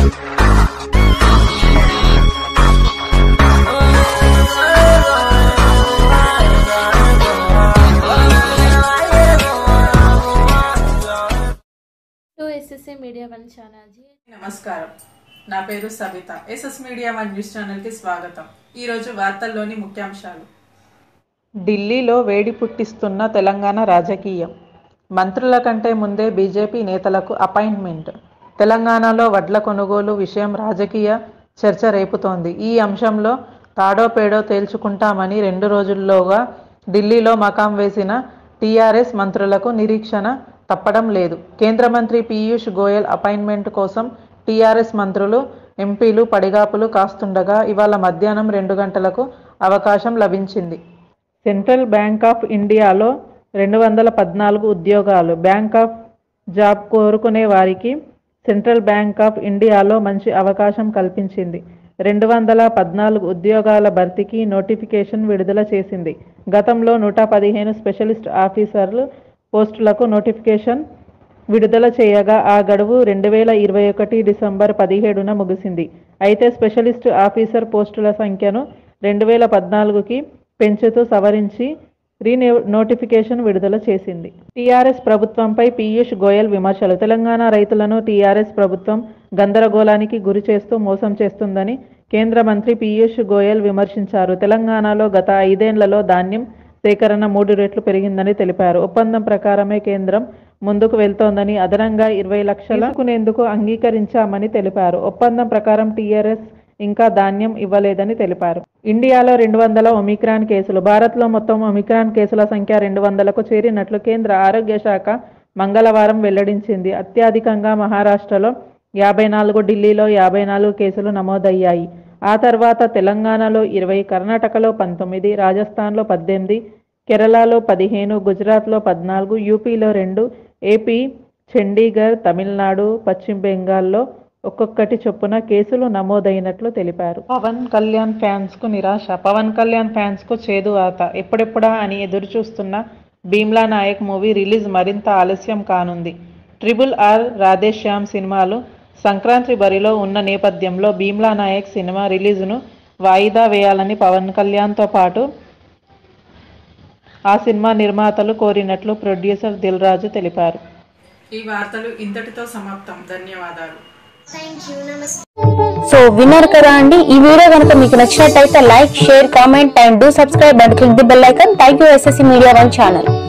to SSA media one ఛానల్జీ నమస్కారం నా పేరు Savitha SS media one news ఛానల్కి స్వాగతం ఈరోజు వార్తల్లోని ముఖ్యాంశాలు ఢిల్లీలో వేడి పుట్టిస్తున్న తెలంగాణ రాజకీయం మంత్రుల కంటే ముందే బీజేపీ నేతలకు అపాయింట్మెంట్ తెలంగాణలో వడ్ల కొనుగోలు విషయం రాజకీయ చర్చ రేపుతోంది ఈ అంశంలో తాడో పేడో తేల్చుకుంటామని రెండు రోజుల్లోగా ఢిల్లీలో మకాం వేసిన టీఆర్ఎస్ మంత్రులకు నిరీక్షణ తప్పడం లేదు కేంద్ర మంత్రి పీయూష్ గోయల్ అపాయింట్మెంట్ కోసం టీఆర్ఎస్ మంత్రులు ఎంపీలు పడిగాపులు కాస్తుండగా ఇవాళ మధ్యాహ్నం రెండు గంటలకు అవకాశం లభించింది సెంట్రల్ బ్యాంక్ ఆఫ్ ఇండియాలో రెండు వందల పద్నాలుగు ఉద్యోగాలు బ్యాంక్ ఆఫ్ జాబ్ కోరుకునే వారికి సెంట్రల్ బ్యాంక్ ఆఫ్ ఇండియాలో మంచి అవకాశం కల్పించింది రెండు వందల పద్నాలుగు ఉద్యోగాల భర్తీకి నోటిఫికేషన్ విడుదల చేసింది గతంలో నూట పదిహేను స్పెషలిస్ట్ ఆఫీసర్లు పోస్టులకు నోటిఫికేషన్ విడుదల చేయగా ఆ గడువు రెండు వేల ఇరవై ఒకటి డిసెంబర్ పదిహేడున ముగిసింది అయితే స్పెషలిస్ట్ ఆఫీసర్ పోస్టుల సంఖ్యను రెండు వేల పద్నాలుగుకి పెంచుతూ సవరించి రీనో నోటిఫికేషన్ విడుదల చేసింది టీఆర్ఎస్ ప్రభుత్వంపై పీయూష్ గోయల్ విమర్శలు తెలంగాణ రైతులను టీఆర్ఎస్ ప్రభుత్వం గందరగోళానికి గురి చేస్తూ మోసం చేస్తుందని కేంద్ర మంత్రి పీయూష్ గోయల్ విమర్శించారు తెలంగాణలో గత ఐదేళ్లలో ధాన్యం సేకరణ మూడు రెట్లు పెరిగిందని తెలిపారు ఒప్పందం ప్రకారమే కేంద్రం ముందుకు వెళ్తోందని అదనంగా ఇరవై లక్షల కొనేందుకు అంగీకరించామని తెలిపారు ఒప్పందం ప్రకారం టీఆర్ఎస్ ఇంకా ధాన్యం ఇవ్వలేదని తెలిపారు ఇండియాలో రెండు వందల ఒమిక్రాన్ కేసులు భారత్లో మొత్తం ఒమిక్రాన్ కేసుల సంఖ్య రెండు వందలకు చేరినట్లు కేంద్ర ఆరోగ్య శాఖ మంగళవారం వెల్లడించింది అత్యధికంగా మహారాష్ట్రలో యాభై నాలుగు ఢిల్లీలో యాభై నాలుగు కేసులు నమోదయ్యాయి ఆ తర్వాత తెలంగాణలో ఇరవై కర్ణాటకలో పంతొమ్మిది రాజస్థాన్లో పద్దెనిమిది కేరళలో పదిహేను గుజరాత్లో పద్నాలుగు యూపీలో రెండు ఏపీ చండీగఢ్ తమిళనాడు పశ్చిమ బెంగాల్లో ఒక్కొక్కటి చొప్పున కేసులు నమోదైనట్లు తెలిపారు పవన్ కళ్యాణ్ ఫ్యాన్స్ కు నిరాశ పవన్ కళ్యాణ్ ఫ్యాన్స్ కు చేదు వాత ఎప్పుడెప్పుడా అని ఎదురు చూస్తున్న భీమ్లా నాయక్ మూవీ రిలీజ్ మరింత ఆలస్యం కానుంది ట్రిపుల్ ఆర్ రాధేశ్యామ్ సినిమాలు సంక్రాంతి బరిలో ఉన్న నేపథ్యంలో భీమ్లా నాయక్ సినిమా రిలీజ్ను వాయిదా వేయాలని పవన్ కళ్యాణ్తో పాటు ఆ సినిమా నిర్మాతలు కోరినట్లు ప్రొడ్యూసర్ దిల్ రాజు తెలిపారు ఈ వార్తలు ఇంతటితో సమాప్తం ధన్యవాదాలు సో విన్నారు కదా అండి ఈ వీడియో కనుక మీకు నచ్చినట్టయితే like share comment and do subscribe and click the bell icon thank you SSC media one channel